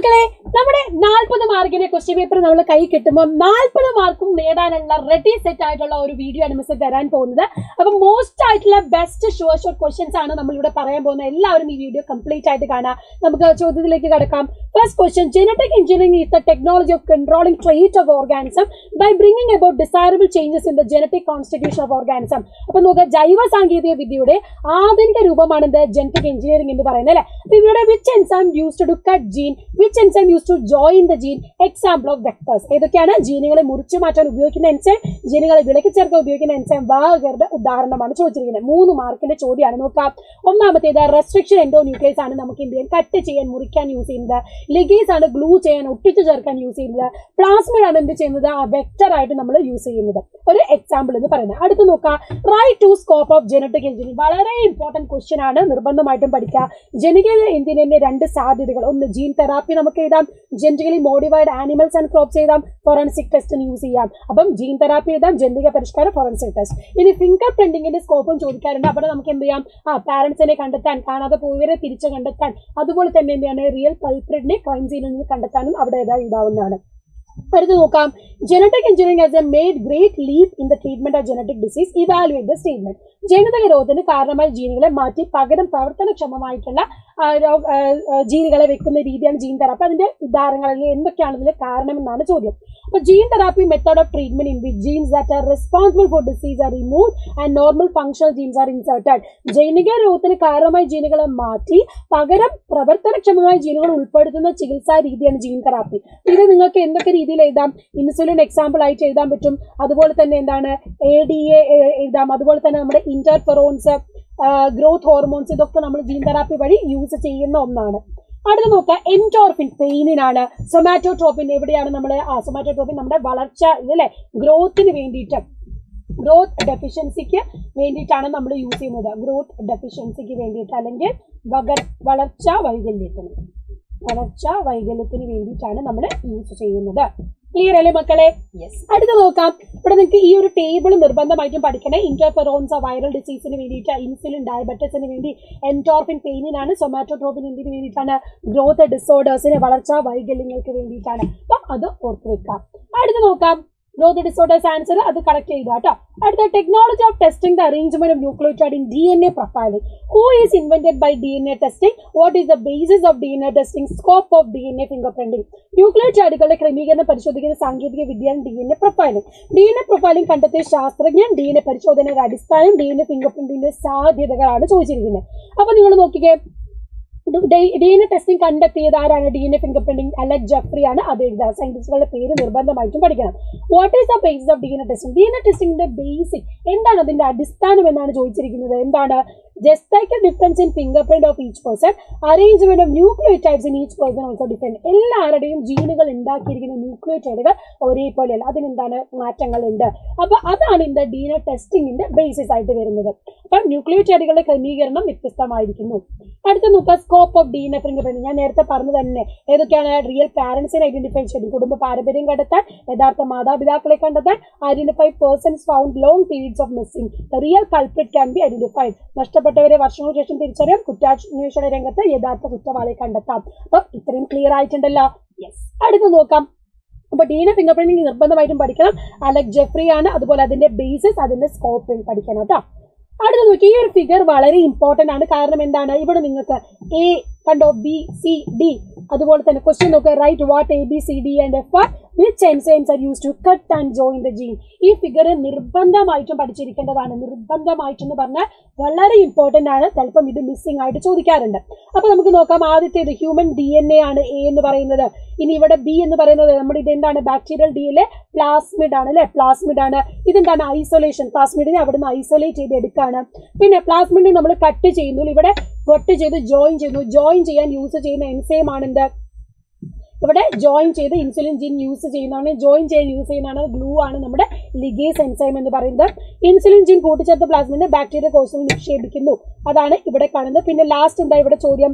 മക്കളെ നമ്മുടെ നാൽപ്പത് മാർക്കിന്റെ ക്വസ്റ്റ്യൻ പേപ്പർ നമ്മൾ കൈ കിട്ടുമ്പോൾ നാൽപ്പത് മാർക്കും നേടാനുള്ള റെഡി സെറ്റ് ആയിട്ടുള്ള ഒരു വീഡിയോ ആണ് മിസ് തരാൻ പോകുന്നത് അപ്പൊ മോസ്റ്റ് ആയിട്ടുള്ള ബെസ്റ്റ് ഷുവർ ഷോർട്ട് ക്വസ്റ്റ്യൻസ് ആണ് നമ്മളിവിടെ പറയാൻ പോകുന്നത് എല്ലാവരും ഈ വീഡിയോ കംപ്ലീറ്റ് ആയിട്ട് കാണാം നമുക്ക് ചോദ്യത്തിലേക്ക് കടക്കാം first question genetic engineering is the technology of controlling trait of organism by bringing about desirable changes in the genetic constitution of organism അപ്പൊ നോക്കുക ജൈവ സാങ്കേതിക വിദ്യയുടെ ആധുനിക രൂപമാണ് എന്ത് ജനറ്റിക് എഞ്ചിനീയറിംഗ് എന്ന് പറയുന്നത് അല്ലെ അപ്പൊ ഇവിടെ which enzyme use to cut gene which enzyme use to join the gene example of vectors ഏതൊക്കെയാണ് ജീനുകളെ മുറിച്ചു മാറ്റാൻ ഉപയോഗിക്കുന്ന എൻസൈം ജീനുകളെ വിലക്കി ചേർക്കാൻ ഉപയോഗിക്കുന്ന എൻസൈം വാഹകരുടെ ഉദാഹരണമാണ് ചോദിച്ചിരിക്കുന്നത് മൂന്ന് മാർക്കിന്റെ ചോദ്യമാണ് നോക്കാം ഒന്നാമത്തേത് റെസ്ട്രിക്ഷൻ എൻഡോ ന്യൂക്ലിയസ് ആണ് നമുക്ക് എന്ത് ചെയ്യാൻ കട്ട് ചെയ്യാൻ മുറിക്കാൻ യൂസ് ചെയ്യുന്നത് ലിഗേസ് ആണ് ഗ്ലൂ ചെയ്യാൻ ഒട്ടിച്ചു ചേർക്കാൻ യൂസ് ചെയ്യുന്നത് പ്ലാസ്മിഡ് ആണ് എന്ത് ചെയ്യുന്നത് ആ വെക്ടർ ആയിട്ട് നമ്മൾ യൂസ് ചെയ്യുന്നത് ഒരു എക്സാമ്പിൾ എന്ന് പറയുന്നത് അടുത്ത് നോക്കാം right two scope of genetic engineering വളരെ ഇമ്പോർട്ടന്റ് ക്വസ്റ്റ്യൻ ആണ് നിർബന്ധമായിട്ടും പഠിക്കുക ജനിക എഞ്ചിനീയറിന്റെ രണ്ട് സാധ്യതകൾ ഒന്ന് ജീൻ തെറാപ്പി നമുക്ക് എഴുതാം genetically modified animals and crops എഴുതാം ഫോറൻസിക് ടെസ്റ്റിന് യൂസ് ചെയ്യാം അപ്പം ജീൻ തെറാപ്പി എഴുതാം ജനിക പരിഷ്കാരം ഫോറൻസിക് ടെസ്റ്റ് ഇനി ഫിംഗർ പ്രിന്റിംഗിന്റെ സ്കോപ്പും ചോദിക്കാറുണ്ട് അവിടെ നമുക്ക് എന്ത് ചെയ്യാം ആ പാരന്റ്സിനെ കണ്ടെത്താൻ കാണാതെ പോയവരെ തിരിച്ചു കണ്ടെത്താൻ അതുപോലെ തന്നെ എന്താണ് റിയൽ കൾപ്രിറ്റിനെ ക്രൈം സീനിൽ നിന്ന് കണ്ടെത്താനും അവിടെ ഏതാ ഇടാവുന്നതാണ് അടുത്ത് നോക്കാം genetic engineering has a made great leap in the treatment of genetic disease evaluate the statement ജനിതക രോഗത്തിന് കാരണമായ ജീനുകളെ മാറ്റി പകരം പ്രവർത്തനക്ഷമമായിട്ടുള്ള ആ, രോ- ആ, ആ, ജീനുകളെ വെക്കുന്ന രീതിയാണ് ജീൻ തെറാപ്പി അതിന്റെ ഉദാഹരണങ്ങൾ അല്ലെങ്കിൽ എന്തൊക്കെയാണ് ഇതിന്റെ കാരണം എന്നാണ് ചോദ്യം അപ്പൊ gene therapy method of treatment in which genes that are responsible for disease are remove and normal functional genes are inserted ജൈനിക രോഗത്തിന് കാരണമായ ജീനുകളെ മാറ്റി പകരം പ്രവർത്തനക്ഷമമായ ജീനുകൾ ഉൾപ്പെടുത്തുന്ന ചികിത്സാ രീതിയാണ് ജീൻ തെറാപ്പി ഇത് നിങ്ങൾക്ക് എന്തൊക്കെ രീതിയിൽ എഴുതാം ഇൻസുലിൻ എക്സാമ്പിൾ ആയിട്ട് എഴുതാൻ പറ്റും അതുപോലെ തന്നെ എന്താണ് എ ഡി എ എഴുതാം അതുപോലെ തന്നെ നമ്മുടെ ഇന്റർഫെറോൺസ് ഗ്രോത്ത് ഹോർമോൺസ് ഇതൊക്കെ നമ്മൾ ജീൻ തെറാപ്പി വഴി യൂസ് ചെയ്യുന്ന ഒന്നാണ് അടുത്ത നോക്കുക എൻറ്റോർഫിൻ പെയിനിനാണ് സൊമാറ്റോട്രോപ്പിൻ എവിടെയാണ് നമ്മൾ ആ സൊമാറ്റോട്രോപ്പിൻ നമ്മുടെ വളർച്ച ഇതല്ലേ ഗ്രോത്തിന് വേണ്ടിയിട്ട് ഗ്രോത്ത് ഡെഫിഷ്യൻസിക്ക് വേണ്ടിയിട്ടാണ് നമ്മൾ യൂസ് ചെയ്യുന്നത് ഗ്രോത്ത് ഡെഫിഷ്യൻസിക്ക് വേണ്ടിയിട്ട് അല്ലെങ്കിൽ വക വളർച്ച വൈകല്യത്തിന് വളർച്ച വൈകല്യത്തിന് വേണ്ടിയിട്ടാണ് നമ്മൾ യൂസ് ചെയ്യുന്നത് ക്ലിയർ അല്ലേ മക്കളെ യെസ് അടുത്ത നോക്കാം ഇവിടെ നിങ്ങൾക്ക് ഈ ഒരു ടേബിൾ നിർബന്ധമായിട്ടും പഠിക്കണേ ഇന്റർഫെറോൺസ് വൈറൽ ഡിസീസിന് വേണ്ടിയിട്ട് ഇൻസുലിൻ ഡയബറ്റസിന് വേണ്ടി എൻറ്റോർഫിൻ പെയിനിനാണ് സൊമാറ്റോട്രോപ്പിൻ എന്തിനു വേണ്ടിയിട്ടാണ് ഗ്രോത്ത് ഡിസോർഡേഴ്സിന് വളർച്ചാ വൈകല്യങ്ങൾക്ക് വേണ്ടിയിട്ടാണ് അപ്പം അത് ഓർത്ത് വെക്കാം അടുത്ത് നോക്കാം ഗ്രോത്ത് ഡിസോർഡേഴ്സ് ആൻസർ അത് കറക്റ്റ് ചെയ്യുക കേട്ടോ അടുത്ത technology of testing the arrangement of nucleotide in D N A profiling who is invented by D N A testing what is the basis of D N A testing scope of D N A fingerprinting ന്യൂക്ലിയോടൈഡുകളുടെ ക്രമീകരണം പരിശോധിക്കുന്ന സാങ്കേതിക വിദ്യയാണ് D N A profiling D N A profiling കണ്ടെത്തിയ ശാസ്ത്രജ്ഞൻ D N A പരിശോധനയുടെ അടിസ്ഥാനം D N A ഫിംഗർ പ്രിന്റിന്റെ സാധ്യതകളാണ് ചോദിച്ചിരിക്കുന്നത് അപ്പൊ നിങ്ങൾ നോക്കിക്കേ ഡി എൻ എ ടെസ്റ്റിംഗ് കണ്ടെത്തിയത് ആരാണ് D N A fingerprinting Alec Jeffreys ആണ് അത് എഴുതുക സയന്റിസ്റ്റുകളുടെ പേര് നിർബന്ധമായിട്ടും പഠിക്കണം what is the basis of D N A testing D N A ടെസ്റ്റിംഗിന്റെ ബേസിക് എന്താണ് അതിന്റെ അടിസ്ഥാനം എന്നാണ് ചോദിച്ചിരിക്കുന്നത് എന്താണ് just like a difference in fingerprint of each person arrangement of nucleotides in each person also different എല്ലാവരുടെയും ജീനുകൾ ഉണ്ടാക്കിയിരിക്കുന്ന ന്യൂക്ലിയോടൈഡുകൾ ഒരേപോലെയല്ല അതിനെന്താണ് മാറ്റങ്ങൾ ഉണ്ട് അപ്പൊ അതാണ് ഇന്ന് ഡി എൻ എ ടെസ്റ്റിംഗിന്റെ ബേസിസ് ആയിട്ട് വരുന്നത് അപ്പൊ ന്യൂക്ലിയോടൈഡുകളുടെ ക്രമീകരണം വ്യത്യസ്തമായിരിക്കുന്നു അടുത്ത നോക്കുക scope of D N A finger print ഞാൻ നേരത്തെ പറഞ്ഞു തന്നെ ഏതൊക്കെയാണ് റിയൽ പാരന്റ്സിനെ ഐഡന്റിഫൈ ചെയ്യും കുടുംബ പാരമ്പര്യം കണ്ടെത്താൻ യഥാർത്ഥ മാതാപിതാക്കളെ കണ്ടെത്താൻ identify persons found long periods of missing real culprit can be identified നഷ്ടപ്പെട്ടവരെ വർഷങ്ങൾക്ക് ശേഷം തിരിച്ചറിയാം കുറ്റാന്വേഷണ രംഗത്ത് യഥാർത്ഥ കുറ്റവാളിയെ കണ്ടെത്താം അപ്പം ഇത്രയും ക്ലിയർ ആയിട്ടുണ്ടല്ലോ യെസ് അടുത്ത് നോക്കാം അപ്പൊ ഡീന ഫിംഗർ പ്രിന്റിംഗ് നിർബന്ധമായിട്ടും പഠിക്കണം അലക് ജെഫ്രി ആണ് അതുപോലെ അതിന്റെ ബേസിസ് അതിന്റെ സ്കോപ്പ് പഠിക്കണം കേട്ടോ അടുത്ത നോക്കി ഈ ഒരു ഫിഗർ വളരെ ഇമ്പോർട്ടന്റ് ആണ് കാരണം എന്താണ് ഇവിടെ നിങ്ങൾക്ക് എ കണ്ടോ ബി സി ഡി അതുപോലെ തന്നെ ക്വസ്റ്റ്യൻ നോക്കുക right what A B C D and F which enzymes are use to cut and join the gene ഈ ഫിഗർ നിർബന്ധമായിട്ടും പഠിച്ചിരിക്കേണ്ടതാണ് നിർബന്ധമായിട്ടെന്ന് പറഞ്ഞാൽ വളരെ ഇമ്പോർട്ടന്റ് ആണ് ചിലപ്പം ഇത് മിസ്സിംഗ് ആയിട്ട് ചോദിക്കാറുണ്ട് അപ്പൊ നമുക്ക് നോക്കാം ആദ്യത്തേത് ഹ്യൂമൻ ഡി എൻ എ ആണ് എ എന്ന് പറയുന്നത് ഇനി ഇവിടെ ബി എന്ന് പറയുന്നത് നമ്മുടെ ഇത് എന്താണ് ബാക്ടീരിയൽ ഡി എൽ പ്ലാസ്മിഡ് ആണ് അല്ലെ പ്ലാസ്മിഡ് ആണ് ഇതെന്താണ് ഐസൊലേഷൻ പ്ലാസ്മിഡിനെ അവിടുന്ന് ഐസൊലേറ്റ് ചെയ്ത് എടുക്കുകയാണ് പിന്നെ പ്ലാസ്മിഡിനെ നമ്മൾ കട്ട് ചെയ്യുന്നു ഇവിടെ കട്ട് ചെയ്ത് ജോയിൻ ചെയ്യുന്നു ജോയിൻ ചെയ്യാൻ യൂസ് ചെയ്യുന്ന എൻസൈം ആണ് എന്ത് ഇവിടെ ജോയിൻ ചെയ്ത് ഇൻസുലിൻ ജീൻ യൂസ് ചെയ്യുന്നതാണ് ജോയിൻ ചെയ്യാൻ യൂസ് ചെയ്യുന്നതാണ് ഗ്ലൂ ആണ് നമ്മുടെ ലിഗേസ് എൻസൈം എന്ന് പറയുന്നത് ഇൻസുലിൻ ജീൻ കൂട്ടിച്ചേർത്ത പ്ലാസ്മിനെ ബാക്ടീരിയ കോശത്തിൽ നിക്ഷേപിക്കുന്നു അതാണ് ഇവിടെ കാണുന്നത് പിന്നെ ലാസ്റ്റ് എന്താ ഇവിടെ ചോദ്യം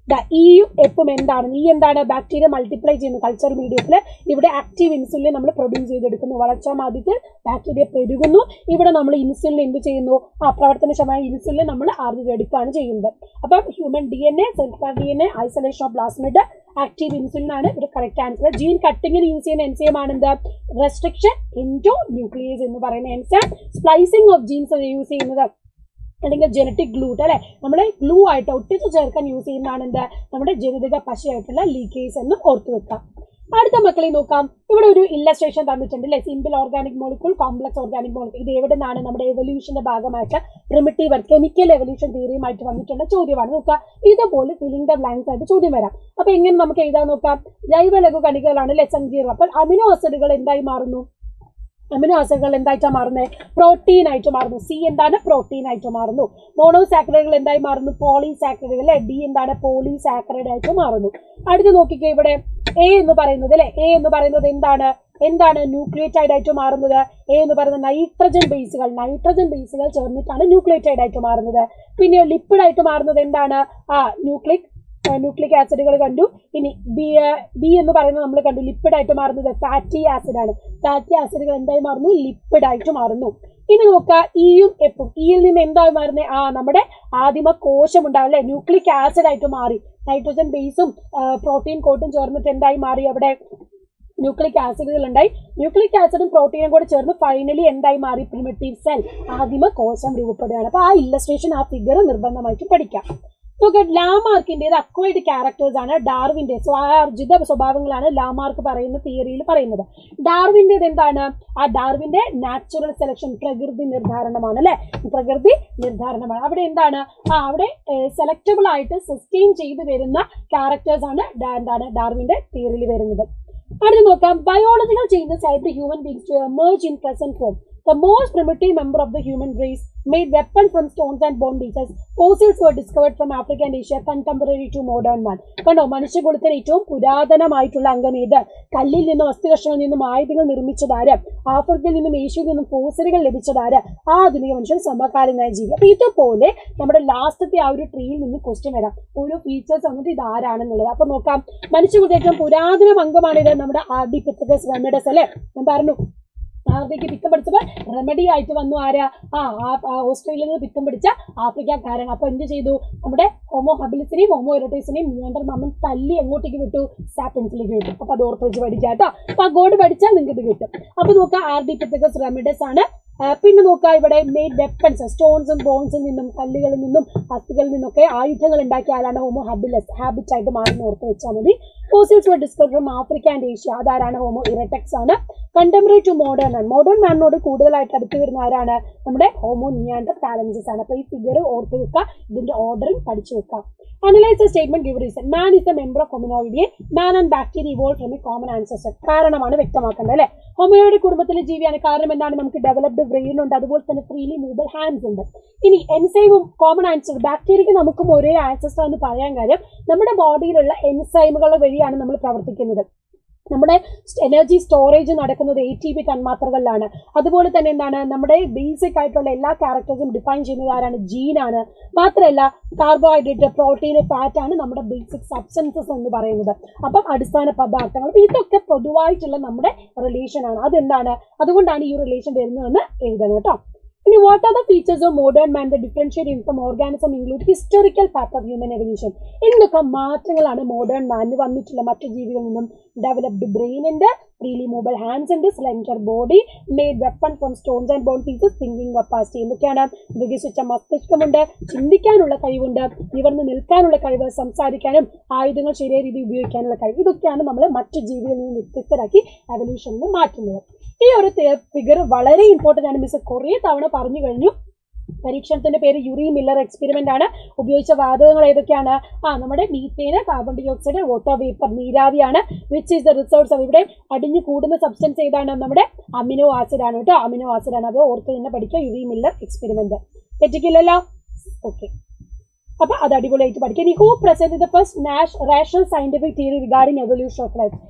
ഇയും എപ്പും എന്താണ് ഈ എന്താണ് ബാക്ടീരിയ മൾട്ടിപ്ലൈ ചെയ്യുന്നു കൾച്ചർ മീഡിയത്തിൽ ഇവിടെ ആക്റ്റീവ് ഇൻസുലിൻ നമ്മൾ പ്രൊഡ്യൂസ് ചെയ്തെടുക്കുന്നു വളർച്ചാ മാധ്യത്തിൽ ബാക്ടീരിയ പെരുകുന്നു ഇവിടെ നമ്മൾ ഇൻസുലിൻ എന്ത് ചെയ്യുന്നു ആ പ്രവർത്തനക്ഷമമായ ഇൻസുലിൻ നമ്മൾ ആർജിച്ചെടുക്കുകയാണ് ചെയ്യുന്നത് അപ്പം ഹ്യൂമൻ ഡി എൻ എ സെൽഫാർ D N A isolation of plasmid active insulin ആണ് ഇവിടെ കറക്റ്റ് ആൻസർ ജീൻ കട്ടിങ്ങിന് യൂസ് ചെയ്യുന്ന എൻസൈം ആണ് എന്ത് റെസ്ട്രിക്ഷൻ ഇൻറ്റോ ന്യൂക്ലിയസ് എന്ന് പറയുന്ന enzyme splicing of genes use ചെയ്യുന്നത് അല്ലെങ്കിൽ ജനറ്റിക് ഗ്ലൂട്ട് അല്ലെ നമ്മളെ ഗ്ലൂ ആയിട്ട് ഒട്ടിച്ച് ചേർക്കാൻ യൂസ് ചെയ്യുന്നതാണ് എന്ത് നമ്മുടെ ജനിതക പശയായിട്ടുള്ള ലീക്കേസ് എന്ന് ഓർത്തു വെക്കാം അടുത്ത മക്കളെ നോക്കാം ഇവിടെ ഒരു ഇല്ലസ്ട്രേഷൻ തന്നിട്ടുണ്ട് അല്ലെ simple organic molecule complex organic molecule ഇത് എവിടെ നിന്നാണ് നമ്മുടെ എവല്യൂഷന്റെ ഭാഗമായിട്ട് പ്രിമിറ്റീവ് കെമിക്കൽ എവല്യൂഷൻ തിയറിയുമായിട്ട് വന്നിട്ടുള്ള ചോദ്യമാണ് നോക്കുക ഇതുപോലെ ഫിലിംഗ് ദ ബ്ലാങ്ക്സ് ആയിട്ട് ചോദ്യം വരാം അപ്പൊ എങ്ങനെ നമുക്ക് എഴുതാൻ നോക്കാം ജൈവലഘു കണികകളാണ് അല്ലെ സങ്കീർണം അപ്പോൾ അമിനോ ആസിഡുകൾ എന്തായി മാറുന്നു അമിനോ ആസിഡുകൾ എന്തായിട്ടാണ് മാറുന്നത് പ്രോട്ടീൻ ആയിട്ട് മാറുന്നു സി എന്താണ് പ്രോട്ടീൻ ആയിട്ട് മാറുന്നു മോണോസാക്രൈഡുകൾ എന്തായി മാറുന്നു പോളിസാക്രൈഡുകൾ അല്ലെ ഡി എന്താണ് പോളിസാക്രൈഡ് ആയിട്ട് മാറുന്നു അടുത്ത് നോക്കിക്കേ ഇവിടെ എ എന്ന് പറയുന്നത് അല്ലെ എ എന്ന് പറയുന്നത് എന്താണ് എന്താണ് ന്യൂക്ലിയോറ്റൈഡ് ആയിട്ട് മാറുന്നത് എ എന്ന് പറയുന്നത് നൈട്രജൻ ബേസുകൾ നൈട്രജൻ ബേസുകൾ ചേർന്നിട്ടാണ് ന്യൂക്ലിയോറ്റൈഡ് ആയിട്ട് മാറുന്നത് പിന്നെ ലിപ്പിഡ് ആയിട്ട് മാറുന്നത് എന്താണ് ആ ന്യൂക്ലിക് ന്യൂക്ലിക് ആസിഡുകൾ കണ്ടു ഇനി ബി ബി എന്ന് പറയുന്നത് നമ്മൾ കണ്ടു ലിപ്പിഡ് ആയിട്ട് മാറുന്നത് ഫാറ്റി ആസിഡ് ആണ് ഫാറ്റി ആസിഡുകൾ എന്തായി മാറുന്നു ലിപ്പിഡ് ആയിട്ട് മാറുന്നു ഇനി നോക്കുക ഇയും എപ്പും ഇയിൽ നിന്ന് എന്തായി മാറുന്നത് ആ നമ്മുടെ ആദിമ കോശം ഉണ്ടാവും അല്ലെ ന്യൂക്ലിക് ആസിഡ് ആയിട്ട് മാറി നൈട്രജൻ ബേസും പ്രോട്ടീൻ കോട്ടും ചേർന്നിട്ട് എന്തായി മാറി അവിടെ ന്യൂക്ലിക് ആസിഡുകൾ ഉണ്ടായി ന്യൂക്ലിക് ആസിഡും പ്രോട്ടീനും കൂടെ ചേർന്ന് ഫൈനലി എന്തായി മാറി പ്രിമിറ്റീവ് സെൽ ആദിമ കോശം രൂപപ്പെടുകയാണ് അപ്പൊ ആ ഇല്ലസ്ട്രേഷൻ ആ ഫിഗർ നിർബന്ധമായിട്ട് പഠിക്കാം നോക്കുക ലാമാർക്കിൻ്റെത് അക്വൈഡ് ക്യാരക്ടേഴ്സ് ആണ് ഡാർവിന്റെ സ്വാർജിത സ്വഭാവങ്ങളാണ് ലാമാർക്ക് പറയുന്ന തിയറിയിൽ പറയുന്നത് ഡാർവിൻ്റെത് എന്താണ് ആ ഡാർവിന്റെ നാച്ചുറൽ സെലക്ഷൻ പ്രകൃതി നിർദ്ധാരണമാണ് അല്ലെ പ്രകൃതി നിർദ്ധാരണമാണ് അവിടെ എന്താണ് ആ അവിടെ സെലക്ടബിൾ ആയിട്ട് സസ്റ്റെയിൻ ചെയ്ത് വരുന്ന ക്യാരക്ടേഴ്സ് ആണ് ഡാ- എന്താണ് ഡാർവിന്റെ തിയറിയിൽ വരുന്നത് അടുത്ത് നോക്കാം ബയോളജിക്കൽ ചേഞ്ചസ് ആയിട്ട് human beings to emerge in present form The most primitive member of the human race made weapons from stones and bone pieces. Fossils were discovered from Africa and Asia contemporary to modern man. കണ്ടോ മനുഷ്യകുലത്തിന് ഏറ്റവും പുരാതനമായിട്ടുള്ള അംഗം ഏത് കല്ലിൽ നിന്നും അസ്ഥികഷ്ണങ്ങളിൽ നിന്നും ആയുധങ്ങൾ നിർമ്മിച്ചതാര് ആഫ്രിക്കയിൽ നിന്നും ഏഷ്യയിൽ നിന്നും ഫോസിലുകൾ ലഭിച്ചതാര് ആധുനിക മനുഷ്യൻ സമകാലീനായ ജീവി അപ്പൊ ഇതുപോലെ നമ്മുടെ ലാസ്റ്റത്തെ ആ ഒരു ട്രീയിൽ നിന്ന് ക്വസ്റ്റ്യൻ വരാം ഓരോ ഫീച്ചേഴ്സ് വന്നിട്ട് ഇത് ആരാണെന്നുള്ളത് അപ്പൊ നോക്കാം മനുഷ്യകുലത്തെ ഏറ്റവും പുരാതന അംഗമാണിത് നമ്മുടെ ആർഡിപിത്തകസ് റെമഡസ് അല്ലെ ഞാൻ പറഞ്ഞു ആർഡിക്ക് പിത്തം പിടിച്ചപ്പോൾ റെമഡി ആയിട്ട് വന്നു ആരാ ആ ആ- ആ ഓസ്ട്രേലിയയിൽ നിന്ന് പിത്തം പിടിച്ച ആഫ്രിക്കക്കാരൻ അപ്പൊ എന്ത് ചെയ്തു നമ്മുടെ ഹോമോ ഹബിലിസിനെയും ഹോമോ ഇറട്ടേസിനെയും നിയണ്ടർ മമ്മൻ തല്ലി എങ്ങോട്ടേക്ക് വിട്ടു സാപ്പിൻസിലേക്ക് വിട്ടു അപ്പൊ അത് ഓർത്ത് വെച്ച് പഠിക്കാം കേട്ടോ അപ്പൊ ആ ഗോഡ് പഠിച്ചാൽ നിങ്ങൾക്ക് ഇത് കിട്ടും അപ്പൊ നോക്കാം ആർഡിപിത്തകസ് റെമഡസ് ആണ് ആ, പിന്നെ നോക്കാം ഇവിടെ മെയ്ഡ് വെപ്പൺസ് സ്റ്റോൺസും ബോൺസിൽ നിന്നും കല്ലുകളിൽ നിന്നും അസ്ഥികളിൽ നിന്നൊക്കെ ആയുധങ്ങൾ ഉണ്ടാക്കിയ ആളാണ് ഹോമോ ഹബിലസ് ഹാബിറ്റ് ആയിട്ട് മാറുന്ന ഓർത്ത് വെച്ചാൽ മതി fossils were discover from Africa and Asia അതാരാണ് ഹോമോ ഇറടെക്സ് ആണ് കണ്ടംപററി ടു മോഡേൺ ആണ് മോഡേൺ മാനിനോട് കൂടുതലായിട്ട് അടുത്ത് വരുന്ന ആരാണ് നമ്മുടെ ഹോമോ നിയാണ്ടർ ടാലൻസസ് ആണ് അപ്പൊ ഈ ഫിഗർ ഓർത്ത് വെക്കുക ഇതിന്റെ ഓർഡറും പഠിച്ചു വെക്കാം analyse statement give reason man is a member of hominoidea man and bacteria evolve from a common ancestor കാരണമാണ് വ്യക്തമാക്കേണ്ടത് അല്ലെ ഹൊമിനോയിഡ് കുടുംബത്തിലെ ജീവിയാണ് കാരണം എന്താണ് നമുക്ക് ഡെവലപ്ഡ് ബ്രെയിൻ ഉണ്ട് അതുപോലെ തന്നെ ഫ്രീലി മൂവബിൾ ഹാൻഡ്സ് ഉണ്ട് ഇനി എൻസൈമും കോമൺ ആൻസർ ബാക്ടീരിയക്ക് നമുക്കും ഒരേ ആൻസസ്റ്റർ എന്ന് പറയാൻ കാര്യം നമ്മുടെ ബോഡിയിലുള്ള എൻസൈമുകൾ വഴിയാണ് നമ്മൾ പ്രവർത്തിക്കുന്നത് നമ്മുടെ എനർജി സ്റ്റോറേജ് നടക്കുന്നത് എ ടി പി തന്മാത്രകളിലാണ് അതുപോലെ തന്നെ എന്താണ് നമ്മുടെ ബേസിക് ആയിട്ടുള്ള എല്ലാ ക്യാരക്ടേഴ്സും ഡിഫൈൻ ചെയ്യുന്നത് ആരാണ് ജീനാണ് മാത്രമല്ല കാർബോഹൈഡ്രേറ്റ് പ്രോട്ടീൻ ഫാറ്റ് ആണ് നമ്മുടെ ബേസിക് സബ്സ്റ്റൻസസ് എന്ന് പറയുന്നത് അപ്പം അടിസ്ഥാന പദാർത്ഥങ്ങൾ അപ്പൊ ഇതൊക്കെ പൊതുവായിട്ടുള്ള നമ്മുടെ റിലേഷൻ ആണ് അതെന്താണ് അതുകൊണ്ടാണ് ഈ റിലേഷൻ വരുന്നതെന്ന് എഴുതണം കേട്ടോ ഇനി what are the features of modern man the differentiate in from organism include historical part of human evolution എന്തൊക്കെ മാറ്റങ്ങളാണ് മോഡേൺ മാനിന് വന്നിട്ടുള്ള മറ്റു ജീവികളിൽ നിന്നും ഡെവലപ്ഡ് ബ്രെയിൻ ഉണ്ട് ഫ്രീലി മൂവബിൾ ഹാൻഡ്സ് ഉണ്ട് slender body made weapon from stones and bone pieces thinking capacity എന്തൊക്കെയാണ് വികസിച്ച മസ്തിഷ്കമുണ്ട് ചിന്തിക്കാനുള്ള കഴിവുണ്ട് നിവർന്ന് നിൽക്കാനുള്ള കഴിവ് സംസാരിക്കാനും ആയുധങ്ങൾ ശരിയായ രീതിയിൽ ഉപയോഗിക്കാനുള്ള കഴിവ് ഇതൊക്കെയാണ് നമ്മൾ മറ്റു ജീവികളിൽ നിന്ന് വ്യത്യസ്തരാക്കി എവല്യൂഷനിൽ മാറ്റുന്നത് ഈ ഒരു ഫിഗർ വളരെ ഇമ്പോർട്ടന്റ് ആണ് മിസ് കുറേ തവണ പറഞ്ഞു കഴിഞ്ഞു പരീക്ഷണത്തിന്റെ പേര് യുറി മില്ലർ എക്സ്പെരിമെന്റ് ആണ് ഉപയോഗിച്ച വാതകങ്ങൾ ഏതൊക്കെയാണ് ആ നമ്മുടെ methane carbon dioxide water vapour നീരാവിയാണ് വിച്ച് ഈസ് ദ റിസോഴ്സ് ഇവിടെ അടിഞ്ഞു കൂടുന്ന സബ്സ്റ്റൻസ് ഏതാണ് നമ്മുടെ അമിനോ ആസിഡ് ആണ് കേട്ടോ അമിനോ ആസിഡ് ആണ് അത് ഓർത്ത് തന്നെ പഠിക്കുക യുറി മില്ലർ എക്സ്പെരിമെന്റ് തെറ്റിക്കില്ലല്ലോ ഓക്കെ അപ്പൊ അത് അടിപൊളിയായിട്ട് പഠിക്കുക ഇനി ഹൂ പ്രസന്റ് ദ ഫസ്റ്റ് നാഷ് rational scientific theory regarding evolution of life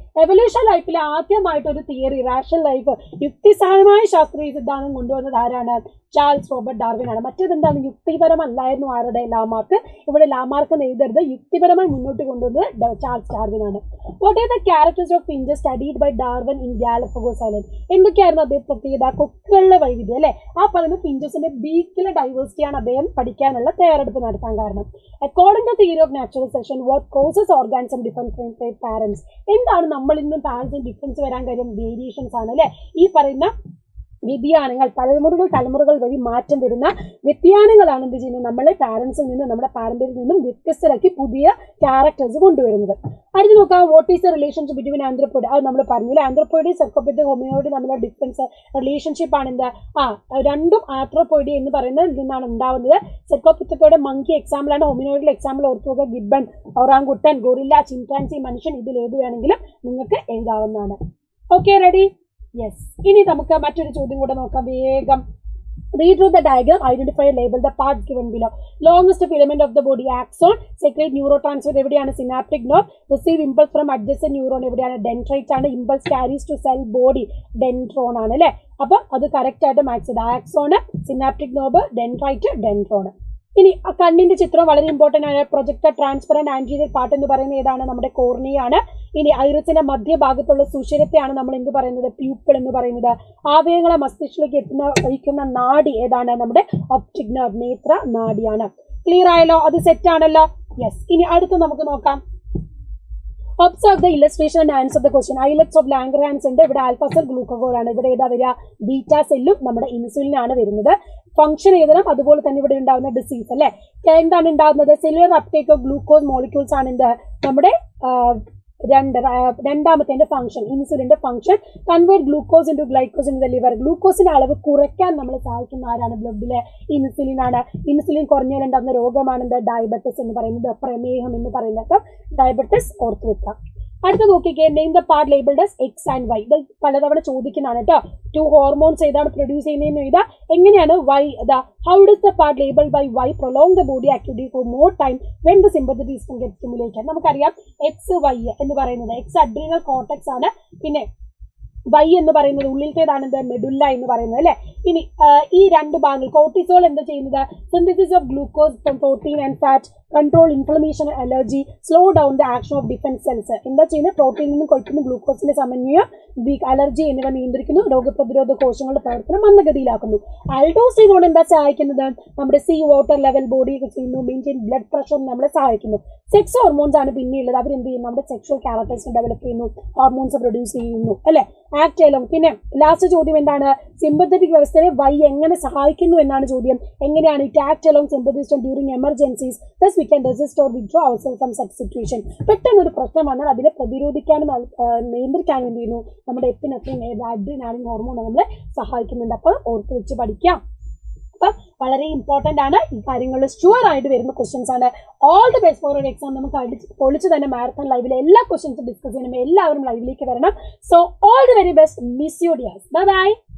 evolution ലൈഫിൽ ആദ്യമായിട്ട് ഒരു തിയറി റാഷണൽ ലൈഫ് യുക്തിസഹമായ ശാസ്ത്രീയ സിദ്ധാന്തം കൊണ്ടുവന്നത് ആരാണ് ചാൾസ് റോബർട്ട് ഡാർവിൻ ആണ് മറ്റേത് എന്താണ് യുക്തിപരമല്ലായിരുന്നു ആരുടെ ലാമാർക്ക് ഇവിടെ ലാമാർക്ക് എഴുതരുത് യുക്തിപരമായി മുന്നോട്ട് കൊണ്ടുവന്നത് ഡ- ചാൾസ് ഡാർവിൻ ആണ് what are the characters of finches studied by Darwin in Galapagos island എന്തൊക്കെയായിരുന്നു അദ്ദേഹം പ്രത്യേകത കൊക്കുകളിലെ വൈവിധ്യം അല്ലെ ആ പറയുന്ന ഫിഞ്ചസിന്റെ ബീക്കിലെ ഡൈവേഴ്സിറ്റിയാണ് അദ്ദേഹം പഠിക്കാനുള്ള തയ്യാറെടുപ്പ് നടത്താൻ കാരണം according to theory of natural സെഷൻ what causes organism difference parents എന്താണ് നമ്മൾ ഇന്നും പാരന്റ്സിന് ഡിഫറൻസ് വരാൻ കാര്യം വേരിയേഷൻസ് ആണ് അല്ലെ ഈ പറയുന്ന വ്യതിയാനങ്ങൾ തലമുറകൾ തലമുറകൾ വഴി മാറ്റം വരുന്ന വ്യതിയാനങ്ങളാണ് എന്ത് ചെയ്യുന്നത് നമ്മളെ പാരന്റ്സിൽ നിന്ന് നമ്മുടെ പാരമ്പര്യത്തിൽ നിന്നും വ്യത്യസ്തരാക്കി പുതിയ ക്യാരക്ടേഴ്സ് കൊണ്ടുവരുന്നത് അടുത്ത് നോക്കാം what is the relationship between anthropoid അത് നമ്മൾ പറഞ്ഞില്ല ആന്ത്രപ്പോയിഡ് സെർക്കോപ്പിഡ് ഹോമിയോയിഡ് തമ്മിലുള്ള ഡിഫറൻസ് റിലേഷൻഷിപ്പ് ആണ് എന്താ ആ രണ്ടും ആന്ത്രപ്പോയിഡ് എന്ന് പറയുന്നത് നിന്നാണ് ഉണ്ടാവുന്നത് സെർക്കോപ്പിത്തക്കോയുടെ മങ്കി എക്സാമ്പിൾ ആണ് ഹോമിനോയിഡിൽ എക്സാമ്പിൾ ഓർത്തു നോക്കുക ഗിബൺ ഒറാങ്കുട്ടൻ ഗൊറില്ല ചിംപാൻസി മനുഷ്യൻ ഇതിൽ ഏത് വേണമെങ്കിലും നിങ്ങൾക്ക് എഴുതാവുന്നതാണ് ഓക്കെ റെഡി യെസ് ഇനി നമുക്ക് മറ്റൊരു ചോദ്യം കൂടെ നോക്കാം വേഗം Read through the diagram, identify and label the parts given below. Longest filament of the body, axon, secrete neurotransmitter എവിടെയാണ് synaptic nerve, receive impulse from adjacent neuron എവിടെയാണ് dendrite ആണ് impulse carries to cell body, dendron ആണ് അല്ലേ അപ്പൊ അത് correct ആയിട്ട് match ചെയ്ത് axon synaptic knob dendrite dendron ഇനി ആ കണ്ണിന്റെ ചിത്രം വളരെ ഇമ്പോർട്ടന്റ് ആണ് പ്രൊജക്ടർ ട്രാൻസ്പെറന്റ് ആന്റീരിയർ പാർട്ട് എന്ന് പറയുന്നത് ഏതാണ് നമ്മുടെ കോർണിയാണ് ഇനി ഐറിസിന്റെ മധ്യഭാഗത്തുള്ള സുഷിരത്തെയാണ് നമ്മൾ എന്ത് പറയുന്നത് പ്യൂപ്പിൾ എന്ന് പറയുന്നത് ആവയങ്ങളെ മസ്തിഷ്കിലേക്ക് എത്തുന്ന വഹിക്കുന്ന നാഡി ഏതാണ് നമ്മുടെ ഒപ്റ്റിക് നെർവ് നേത്ര നാഡിയാണ് ക്ലിയർ ആയല്ലോ അത് സെറ്റ് ആണല്ലോ യെസ് ഇനി അടുത്ത് നമുക്ക് നോക്കാം observe the illustration and answer the question islets of Langerhans ഉണ്ട് ഇവിടെ ആൽഫ സെൽ ഗ്ലൂക്കോഗോൾ ആണ് ഇവിടെ ഏതാ വരിക ബീറ്റ സെല്ലും നമ്മുടെ ഇൻസുലിൻ ആണ് വരുന്നത് ഫംഗ്ഷൻ എഴുതണം അതുപോലെ തന്നെ ഇവിടെ ഉണ്ടാകുന്ന ഡിസീസ് അല്ലെ എന്താണ് ഉണ്ടാകുന്നത് cellular uptake of glucose molecules ആണ് എന്ത് നമ്മുടെ ആ, രണ്ട് ആ, രണ്ടാമത്തെ ഫംഗ്ഷൻ ഇൻസുലിന്റെ function convert glucose into glycogen in the liver ഗ്ലൂക്കോസിന്റെ അളവ് കുറയ്ക്കാൻ നമ്മളെ സഹായിക്കുന്ന ആരാണ് ബ്ലഡിലെ ഇൻസുലിൻ ആണ് ഇൻസുലിൻ കുറഞ്ഞാൽ ഉണ്ടാകുന്ന രോഗമാണ് എന്താ ഡയബറ്റിസ് എന്ന് പറയുന്നത് പ്രമേഹം എന്ന് പറയുന്നത് ഡയബറ്റിസ് ഓർത്ത് വെക്കാം അടുത്ത നോക്കിക്കേ name the part labelled X and Y ഇത് പലതവണ ചോദിക്കുന്നതാണ് കേട്ടോ ടു ഹോർമോൺസ് ഏതാണ് പ്രൊഡ്യൂസ് ചെയ്യുന്നതെന്ന് എഴുതാ എങ്ങനെയാണ് why the how does the part label by Y prolong the body activity for more time when the sympathetic system get stimulated നമുക്കറിയാം X Y എന്ന് പറയുന്നത് എക്സ് അഡ്രീനൽ കോർട്ടക്സ് ആണ് പിന്നെ വൈ എന്ന് പറയുന്നത് ഉള്ളിലത്തേതാണ് എന്ത് മെഡുല്ല എന്ന് പറയുന്നത് അല്ലെ ഇനി ആ, ഈ രണ്ട് ഭാഗങ്ങൾ കോർട്ടിസോൾ എന്താ ചെയ്യുന്നത് synthesis of glucose from protein and fat control inflammation allergy slow down the action of defence cells എന്താ ചെയ്യുന്നത് പ്രോട്ടീനിൽ നിന്നും കൊഴുക്കുന്ന ഗ്ലൂക്കോസിന്റെ സമന്വയം വീക്ക് അലർജി എന്നിവ നിയന്ത്രിക്കുന്നു രോഗപ്രതിരോധ കോശങ്ങളുടെ പ്രവർത്തനം മന്ദഗതിയിലാക്കുന്നു ആൽഡോസ്റ്റിനോട് എന്താ സഹായിക്കുന്നത് നമ്മുടെ സീ വാട്ടർ ലെവൽ ബോഡി ചെയ്യുന്നു മെയിൻറ്റെയിൻ ബ്ലഡ് പ്രഷർ നമ്മളെ സഹായിക്കുന്നു സെക്സ് ഹോർമോൺസ് ആണ് പിന്നെയുള്ളത് അവർ എന്ത് ചെയ്യും നമ്മുടെ സെക്ഷൽ ക്യാരക്ടേഴ്സ് ഡെവലപ്പ് ചെയ്യുന്നു ഹോർമോൺസ് പ്രൊഡ്യൂസ് ചെയ്യുന്നു അല്ലെ ആക്ട് ചെയ്യലും പിന്നെ ലാസ്റ്റ് ചോദ്യം എന്താണ് സിമ്പത്തറ്റിക് വ്യവസ്ഥയെ വൈ എങ്ങനെ സഹായിക്കുന്നു എന്നാണ് ചോദ്യം എങ്ങനെയാണ് it act along sympathy system during emergencies thus we can resist or withdraw our self from such situation പെട്ടെന്ന് ഒരു പ്രശ്നം വന്നാൽ അതിനെ പ്രതിരോധിക്കാനും അത്, ആ, നിയന്ത്രിക്കാനും എന്ത് ചെയ്യുന്നു നമ്മുടെ എപ്പിനൊക്കെയും അഡ്രിനാലിൻ ഹോർമോൺ നമ്മളെ സഹായിക്കുന്നുണ്ട് അപ്പോൾ ഓർത്ത് വെച്ച് പഠിക്കാം അപ്പം വളരെ ഇമ്പോർട്ടന്റ് ആണ് ഈ കാര്യങ്ങൾ ഷുവർ ആയിട്ട് വരുന്ന ക്വസ്റ്റ്യൻസ് ആണ് ഓൾ ദി ബെസ്റ്റ് ഫോർ ഒരു എക്സാം നമുക്ക് അടിച്ച് പൊളിച്ച് തന്നെ മാരത്തൺ ലൈവിലെ എല്ലാ ക്വസ്റ്റ്യൻസും ഡിസ്കസ് ചെയ്യണം എല്ലാവരും ലൈവിലേക്ക് വരണം so all the very best miss you dears bye by